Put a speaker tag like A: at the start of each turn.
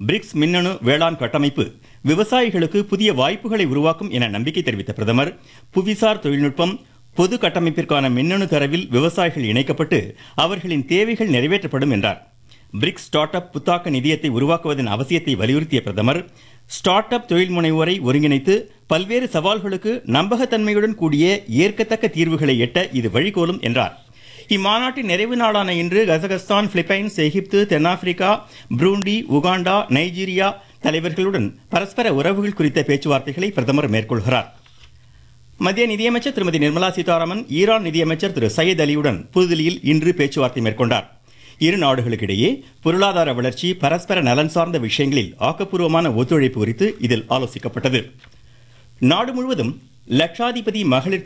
A: BRICS மின்னணு வேளாண் கட்டமைப்பு விவசாயிகளுக்கு புதிய வாய்ப்புகளை உருவாக்கும் என நம்பிக்கை தெரிவித்த பிரதமர் புவிசார் தொழில்நுட்பம் பொது கட்டமைப்பிற்கான மின்னணு தரவில் விவசாயிகள் இணைக்கப்பட்டு அவர்களின் தேவைகள் நிறைவேற்றப்படும் என்றார் பிரிக்ஸ் ஸ்டார்ட் அப் புத்தாக்க நிதியத்தை உருவாக்குவதன் அவசியத்தை வலியுறுத்திய பிரதமர் ஸ்டார்ட் அப் தொழில் முனைவோரை ஒருங்கிணைத்து பல்வேறு சவால்களுக்கு நம்பகத்தன்மையுடன் கூடிய ஏற்கத்தக்க தீர்வுகளை எட்ட இது வழிகோலும் என்றார் இம்மாநாட்டின் நிறைவு நாளான இன்று கசகஸ்தான் பிலிப்பைன்ஸ் எகிப்து தென்னாப்பிரிக்கா புரூண்டி உகாண்டா நைஜீரியா தலைவர்களுடன் பரஸ்பர உறவுகள் குறித்த பேச்சுவார்த்தைகளை பிரதமர் மேற்கொள்கிறார் மத்திய நிதியமைச்சர் திருமதி நிர்மலா சீதாராமன் ஈரான் நிதியமைச்சர் திரு சையத் அலியுடன் புதுதில்லியில் இன்று பேச்சுவார்த்தை மேற்கொண்டார் இரு நாடுகளுக்கிடையே பொருளாதார வளர்ச்சி பரஸ்பர நலன் சார்ந்த விஷயங்களில் ஆக்கப்பூர்வமான ஒத்துழைப்பு குறித்து இதில் ஆலோசிக்கப்பட்டது நாடு முழுவதும் லட்சாதிபதி மகளிர்